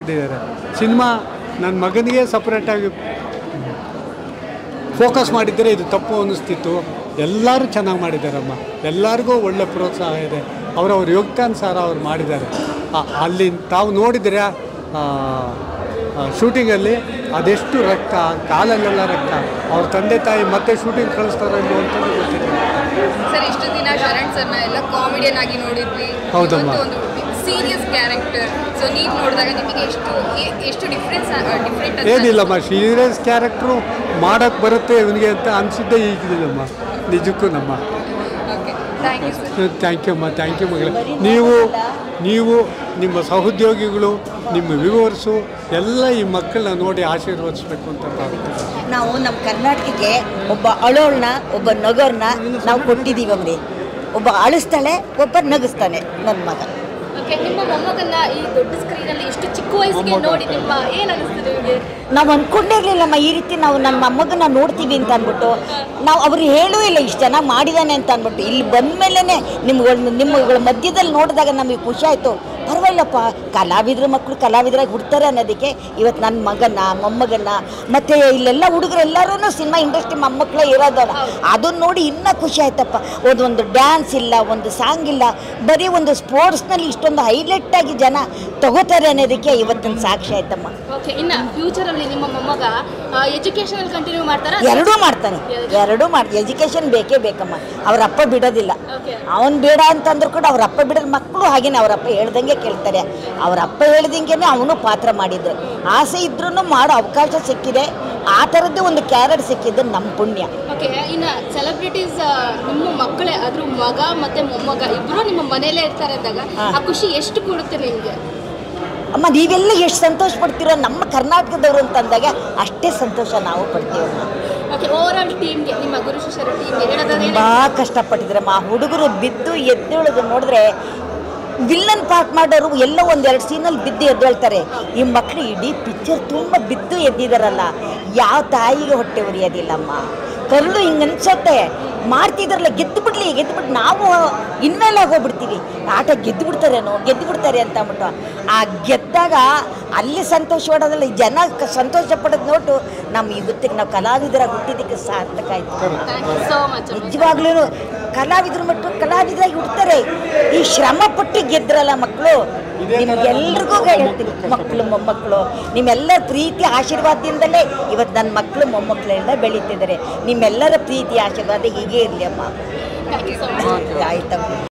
ಮಾಡಿದ್ದಾರೆ ಸಿನಿಮಾ ನನ್ನ ಮಗನಿಗೆ ಸಪ್ರೇಟಾಗಿ ಫೋಕಸ್ ಮಾಡಿದ್ದರೆ ಇದು ತಪ್ಪು ಅನ್ನಿಸ್ತಿತ್ತು ಎಲ್ಲರೂ ಚೆನ್ನಾಗಿ ಮಾಡಿದ್ದಾರಮ್ಮ ಎಲ್ಲರಿಗೂ ಒಳ್ಳೆ ಪ್ರೋತ್ಸಾಹ ಇದೆ ಅವರವ್ರ ಯೋಗ್ಯಾನುಸಾರ ಅವ್ರು ಮಾಡಿದ್ದಾರೆ ಆ- ಅಲ್ಲಿ ತಾವು ನೋಡಿದರೆ ಶೂಟಿಂಗಲ್ಲಿ ಅದೆಷ್ಟು ರಕ್ತ ಕಾಲಲ್ಲೆಲ್ಲ ರಕ್ತ ಅವ್ರ ತಂದೆ ತಾಯಿ ಮತ್ತೆ ಶೂಟಿಂಗ್ ಕಳಿಸ್ತಾರೋ ಇಲ್ಲೋ ಅಂತಲೂ ಗೊತ್ತಿಲ್ಲ ಸರ್ ಇಷ್ಟು ದಿನ ಶರಣ್ ಸರ್ನ ಎಲ್ಲ ಕಾಮಿಡಿಯನ್ ಆಗಿ ನೋಡಿದ್ವಿ ಹೌದಮ್ಮ. ಇವತ್ತು ಒಂದು ಸೀರಿಯಸ್ ಕ್ಯಾರೆಕ್ಟರ್ ಸೊ ನೀವು ನೋಡಿದಾಗ ನಿಮಗೆ ಎಷ್ಟು ಎ- ಎಷ್ಟು ಡಿಫ್ರೆನ್ಸ್ ಡಿಫ್ರೆಂಟ್ ಏನಿಲ್ಲಮ್ಮ ಸೀರಿಯಸ್ ಕ್ಯಾರೆಕ್ಟ್ರು ಮಾಡೋಕ್ಕೆ ಬರುತ್ತೆ ಇವನಿಗೆ ಅಂತ ಅನಿಸಿದ್ದೆ ಈಗಿಲ್ಲಮ್ಮ ನಿಜಕ್ಕೂ ನಮ್ಮ okay thank you sir thank you ಅಮ್ಮ ಥ್ಯಾಂಕ್ ಯು ಮಗಳೇ ನೀವು ನೀವು ನಿಮ್ಮ ಸಹೋದ್ಯೋಗಿಗಳು ನಿಮ್ಮ ವ್ಯೂವರ್ಸು ಎಲ್ಲ ಈ ಮಕ್ಕಳನ್ನ ನೋಡಿ ಆಶೀರ್ವದಿಸ್ಬೇಕು ಅಂತ ಪ್ರಾರ್ಥನೆ ನಾವು ನಮ್ಮ ಕರ್ನಾಟಕಕ್ಕೆ ಒಬ್ಬ ಅಳೋಳ್ನ ಒಬ್ಬ ನಗೋರ್ನ ನಾವು ಕೊಟ್ಟಿದ್ದೀವಿ ಅವ್ರಿಗೆ ಒಬ್ಬ ಅಳಿಸ್ತಾಳೆ ಒಬ್ಬ ನಗಿಸ್ತಾನೆ ನನ್ನ ಮಗ ಓಕೆ ನಿಮ್ಮ ಮೊಮ್ಮಗನ್ನ ಈ ದೊಡ್ಡ ಸ್ಕ್ರೀನ್ ಅಲ್ಲಿ ಇಷ್ಟು ಚಿಕ್ಕ ವಯಸ್ಸಿಗೆ ನೋಡಿ ನಿಮ್ಮ ಏನ್ ಅನಿಸ್ತದೆ ನಿಮಗೆ ನಾವು ಅಂದ್ಕೊಂಡೇ ಇರಲಿಲ್ಲಮ್ಮ ಈ ರೀತಿ ನಾವು ನನ್ನ ಮೊಮ್ಮಗನ್ನ ನೋಡ್ತೀವಿ ಅಂತ ಅಂದ್ಬಿಟ್ಟು ನಾವು ಅವ್ರು ಹೇಳೂ ಇಲ್ಲ ಇಷ್ಟು ಚೆನ್ನಾಗಿ ಮಾಡಿದಾನೆ ಅಂತ ಅಂದ್ಬಿಟ್ಟು ಇಲ್ಲಿ ಬಂದಮೇಲೆ ನಿಮ್ಗಳ ನಿಮ್ಮಗಳ ಮಧ್ಯದಲ್ಲಿ ನೋಡಿದಾಗ ನಮಗೆ ಖುಷಿ ಆಯಿತು ಪರವಾಗಿಲ್ಲಪ್ಪ ಕಲಾವಿದ್ರ ಮಕ್ಕಳು ಕಲಾವಿದರಾಗಿ ಹುಡ್ತಾರೆ ಅನ್ನೋದಕ್ಕೆ ಇವತ್ತು ನನ್ನ ಮಗನ ಮೊಮ್ಮಗನ ಮತ್ತು ಇಲ್ಲೆಲ್ಲ ಹುಡುಗರು ಎಲ್ಲರೂ ಸಿನಿಮಾ ಇಂಡಸ್ಟ್ರಿ ಮೊಮ್ಮಕ್ಕಳೇ ಇರೋದಲ್ಲ ಅದನ್ನ ನೋಡಿ ಇನ್ನೂ ಖುಷಿ ಆಯ್ತಪ್ಪ ಒಂದೊಂದು ಡ್ಯಾನ್ಸ್ ಇಲ್ಲ ಒಂದು ಸಾಂಗ್ ಇಲ್ಲ ಬರೀ ಒಂದು ಸ್ಪೋರ್ಟ್ಸ್ನಲ್ಲಿ ಇಷ್ಟೊಂದು ಹೈಲೈಟ್ ಆಗಿ ಜನ ತಗೋತಾರೆ ಅನ್ನೋದಕ್ಕೆ ಇವತ್ತಿನ ಸಾಕ್ಷಿ ಆಯ್ತಮ್ಮ ಓಕೆ ಇನ್ನ ಫ್ಯೂಚರ್ ಅಲ್ಲಿ ನಿಮ್ಮ ಮೊಮ್ಮಗ ಎಜುಕೇಶನ್ ಅಲ್ಲಿ ಕಂಟಿನ್ಯೂ ಮಾಡ್ತಾರಾ ಎರಡೂ ಮಾಡ್ತಾನೆ ಎರಡೂ ಮಾಡಿ ಎಜುಕೇಷನ್ ಬೇಕೇ ಬೇಕಮ್ಮ ಅವ್ರ ಅಪ್ಪ ಬಿಡೋದಿಲ್ಲ ಓಕೆ ಅವನು ಬೇಡ ಅಂತಂದ್ರು ಕೂಡ ಅವ್ರ ಅಪ್ಪ ಬಿಡೋದು ಮಕ್ಕಳು ಹಾಗೇನೆ ಅವ್ರ ಅಪ್ಪ ಹೇಳ್ದಂಗೆ ಕೇಳ್ತಾರೆ ಅವ್ರ ಅಪ್ಪ ಹೇಳ್ದಂಗೆ ಅವನು ಪಾತ್ರ ಮಾಡಿದ್ರು ಆಸೆ ಇದ್ರೂ ಮಾಡೋ ಅವಕಾಶ ಸಿಕ್ಕಿದೆ ಆ ಥರದ್ದೇ ಒಂದು ಕ್ಯಾರೆಟ್ ಸಿಕ್ಕಿದ್ದು ನಮ್ಮ ಪುಣ್ಯ ಓಕೆ ಇನ್ನ ಸೆಲೆಬ್ರಿಟೀಸ್ ನಿಮ್ಮ ಮಕ್ಕಳೇ ಅದ್ರ ಮಗ ಮತ್ತೆ ಮೊಮ್ಮಗ ಇಬ್ರು ನಿಮ್ಮ ಮನೇಲೇ ಇರ್ತಾರೆ ಅಂದಾಗ ಆ ಖುಷಿ ಎಷ್ಟು ಕೊಡುತ್ತೆ ನಿಮ್ಗೆ ಅಮ್ಮ ನೀವೆಲ್ಲ ಎಷ್ಟು ಸಂತೋಷ ಪಡ್ತೀರೋ ನಮ್ಮ ಕರ್ನಾಟಕದವರು ಅಂತಂದಾಗ ಅಷ್ಟೇ ಸಂತೋಷ ನಾವು ಪಡ್ತೀವಮ್ಮ ಓಕೆ ಓವರ್ ಆಲ್ ಟೀಮ್ಗೆ ನಿಮ್ಮ ಗುರು ಶಿಷ್ಯರ ಟೀಮ್ಗೆ ಹೇಳೋದಾದ್ರೆ ತುಂಬ ಕಷ್ಟಪಟ್ಟಿದ್ರಮ್ಮ ಆ ಹುಡುಗರು ಬಿದ್ದು ಎದ್ದೇಳೋದು ನೋಡಿದ್ರೆ ವಿಲ್ಲನ್ ಪಾರ್ಟ್ ಮಾಡೋರು ಎಲ್ಲ ಒಂದೆರಡು ಸೀನಲ್ಲಿ ಬಿದ್ದು ಎದ್ದೇಳ್ತಾರೆ ಈ ಮಕ್ಕಳು ಇಡೀ ಪಿಕ್ಚರ್ ತುಂಬ ಬಿದ್ದು ಎದ್ದಿದಾರಲ್ಲ ಯಾವ ತಾಯಿಗೆ ಹೊಟ್ಟೆ ಉರಿಯೋದಿಲ್ಲಮ್ಮ ಕರುಳು ಹಿಂಗೆ ಅನ್ಸತ್ತೆ ಮಾಡ್ತಿದ್ರಲ್ಲ ಗೆದ್ದು ಬಿಡ್ಲಿ ಗೆದ್ದು ಬಿಟ್ಟು ನಾವು ಇನ್ಮೇಲೆ ಹೋಗ್ಬಿಡ್ತೀವಿ ಆಟ ಗೆದ್ದು ಬಿಡ್ತಾರೇನೋ ಗೆದ್ದು ಬಿಡ್ತಾರೆ ಅಂತ ಅಂದ್ಬಿಟ್ಟು ಆ ಗೆದ್ದಾಗ ಅಲ್ಲಿ ಸಂತೋಷ ಪಡೋದಲ್ಲ ಈ ಜನ ಕ- ಸಂತೋಷ ಪಡೋದು ನೋಟು ನಮ್ಮ ಇವತ್ತಿಗೆ ನಾವು ಕಲಾವಿದರಾಗಿ ಹುಟ್ಟಿದ್ದಕ್ಕೆ ಸಾರ್ಥಕ ಆಯ್ತು ಥ್ಯಾಂಕ್ ಯು ಸೋ ಮಚ್ ನಿಜವಾಗ್ಲೂ ಕಲಾವಿದ್ರು ಮಟ್ಟು ಕಲಾವಿದರಾಗಿ ಹುಡ್ತಾರೆ ಈ ಶ್ರಮ ಪಟ್ಟು ಗೆದ್ರಲ್ಲ ಮಕ್ಕಳು ನಿಮ್ಗೆಲ್ರಿಗೂ ಹೇಳ್ತೀನಿ ಮಕ್ಕಳು ಮೊಮ್ಮಕ್ಕಳು ನಿಮ್ಮೆಲ್ಲರ ಪ್ರೀತಿ ಆಶೀರ್ವಾದದಿಂದಲೇ ಇವತ್ತು ನನ್ನ ಮಕ್ಕಳು ಮೊಮ್ಮಕ್ಕಳೆಲ್ಲ ಬೆಳೀತಿದ್ದಾರೆ ನಿಮ್ಮೆಲ್ಲರ ಪ್ರೀತಿ ಆಶೀರ್ವಾದ ಹೀಗೆ ಇರಲಿ ಅಮ್ಮ ಥ್ಯಾಂಕ್ ಯು ಸೊ ಮಚ್ ಆಯ್ತಮ್ಮ